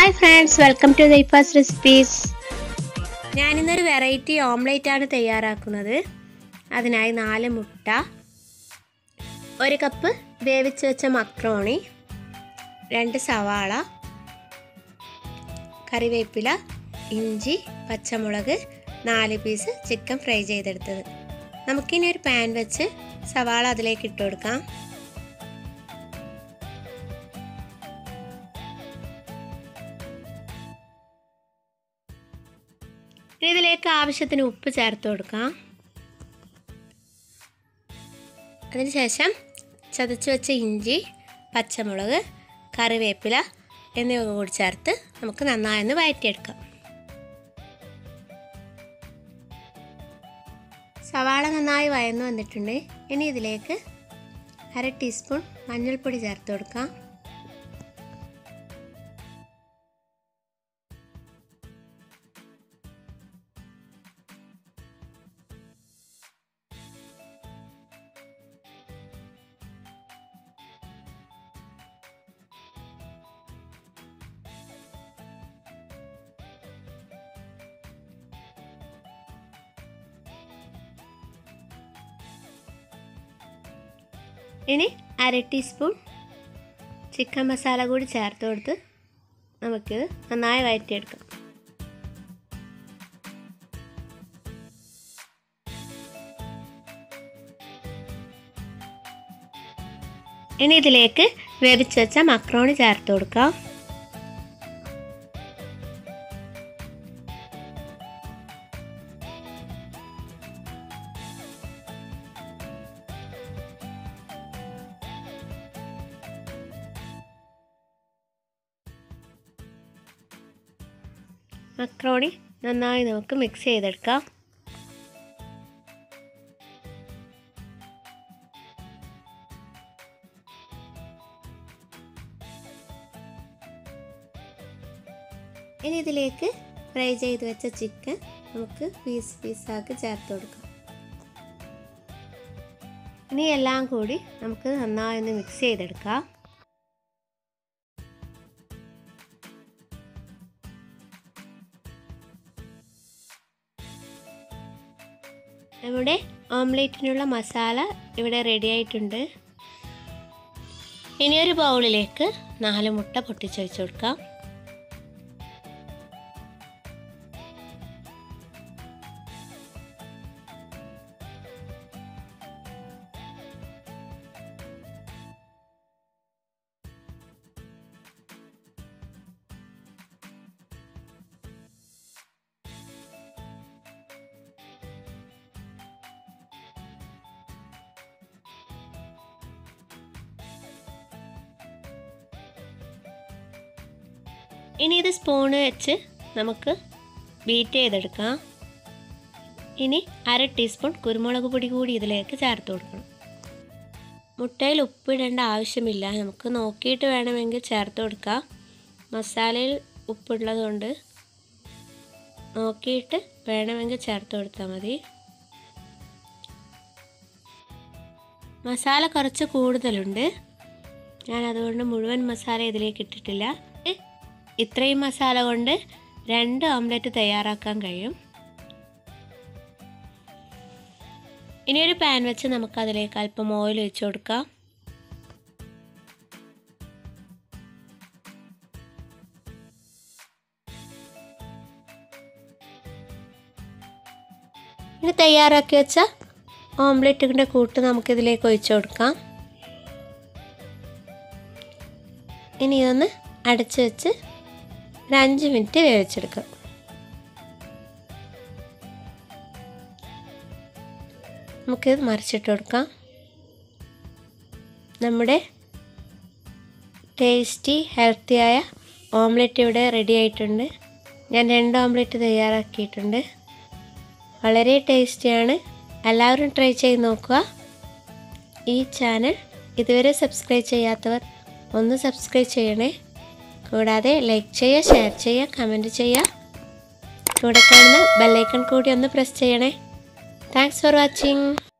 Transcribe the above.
hi friends welcome to Daifa's recipes ഞാനിന്നൊരു variety omelette ആണ് തയ്യാറാക്കുന്നത് അതിനായി നാല് മുട്ട ഒരു കപ്പ് വേവിച്ച് വെച്ച മക്രോണി രണ്ട് സവാള കറിവേപ്പില ഇഞ്ചി പച്ചമുളക് നാല് പീസ് ചിക്കൻ ഫ്രൈ ചെയ്തെടുത്തത് നമുക്കിനി ഒരു പാൻ വെച്ച് സവാള അതിലേക്ക് ഇട്ട് കൊടുക്കാം ഇനി ഇതിലേക്ക് ആവശ്യത്തിന് ഉപ്പ് ചേർത്ത് കൊടുക്കാം അതിനുശേഷം ചതച്ച് വെച്ച ഇഞ്ചി പച്ചമുളക് കറിവേപ്പില എന്നിവ കൂടി ചേർത്ത് നമുക്ക് നന്നായൊന്ന് വഴറ്റിയെടുക്കാം സവാള നന്നായി വയന്നു വന്നിട്ടുണ്ട് ഇനി ഇതിലേക്ക് അര ടീസ്പൂൺ മഞ്ഞൾപ്പൊടി ചേർത്ത് കൊടുക്കാം ഇനി അര ടീസ്പൂൺ ചിക്കൻ മസാല കൂടി ചേർത്ത് കൊടുത്ത് നമുക്ക് നന്നായി വഴറ്റിയെടുക്കാം ഇനി ഇതിലേക്ക് വേവിച്ച് വെച്ച മക്രോണി ചേർത്ത് കൊടുക്കാം മക്രോണി നന്നായി നമുക്ക് മിക്സ് ചെയ്തെടുക്കാം ഇനി ഇതിലേക്ക് ഫ്രൈ ചെയ്ത് വെച്ച ചിക്കൻ നമുക്ക് പീസ് പീസാക്കി ചേർത്ത് കൊടുക്കാം ഇനി എല്ലാം കൂടി നമുക്ക് നന്നായി ഒന്ന് മിക്സ് ചെയ്തെടുക്കാം നമ്മുടെ ഓംലേറ്റിനുള്ള മസാല ഇവിടെ റെഡി ആയിട്ടുണ്ട് ഇനി ഒരു ബൗളിലേക്ക് നാല് മുട്ട പൊട്ടിച്ച് വെച്ച് കൊടുക്കാം ഇനി ഇത് സ്പൂണ് വെച്ച് നമുക്ക് ബീറ്റ് ചെയ്തെടുക്കാം ഇനി അര ടീസ്പൂൺ കുരുമുളക് പൊടി കൂടി ഇതിലേക്ക് ചേർത്ത് കൊടുക്കണം മുട്ടയിൽ ഉപ്പിടേണ്ട ആവശ്യമില്ല നമുക്ക് നോക്കിയിട്ട് വേണമെങ്കിൽ ചേർത്ത് കൊടുക്കാം മസാലയിൽ ഉപ്പുള്ളതുകൊണ്ട് നോക്കിയിട്ട് വേണമെങ്കിൽ ചേർത്ത് കൊടുത്താൽ മതി മസാല കുറച്ച് കൂടുതലുണ്ട് ഞാൻ അതുകൊണ്ട് മുഴുവൻ മസാല ഇതിലേക്ക് ഇട്ടിട്ടില്ല ഇത്രയും മസാല കൊണ്ട് രണ്ട് ഓംലെറ്റ് തയ്യാറാക്കാൻ കഴിയും ഇനി ഒരു പാൻ വെച്ച് നമുക്ക് അതിലേക്ക് അല്പം ഓയിൽ ഒഴിച്ചു കൊടുക്കാം ഇനി തയ്യാറാക്കി വെച്ച ഓംലെറ്റിൻ്റെ കൂട്ട് നമുക്കിതിലേക്ക് ഒഴിച്ചു കൊടുക്കാം ഇനി ഇതൊന്ന് അടച്ച് വെച്ച് ഒരു അഞ്ച് മിനിറ്റ് വേവിച്ചെടുക്കാം നമുക്കിത് മറിച്ചിട്ട് കൊടുക്കാം നമ്മുടെ ടേസ്റ്റി ഹെൽത്തിയായ ഓംലെറ്റ് ഇവിടെ റെഡി ആയിട്ടുണ്ട് ഞാൻ രണ്ട് ഓംലെറ്റ് തയ്യാറാക്കിയിട്ടുണ്ട് വളരെ ടേസ്റ്റിയാണ് എല്ലാവരും ട്രൈ ചെയ്ത് നോക്കുക ഈ ചാനൽ ഇതുവരെ സബ്സ്ക്രൈബ് ചെയ്യാത്തവർ ഒന്ന് സബ്സ്ക്രൈബ് ചെയ്യണേ കൂടാതെ ലൈക്ക് ചെയ്യുക ഷെയർ ചെയ്യുക കമൻറ്റ് ചെയ്യുക കൂടെ കാണുന്ന ബെല്ലൈക്കൺ കൂടി ഒന്ന് പ്രസ് ചെയ്യണേ താങ്ക്സ് ഫോർ വാച്ചിങ്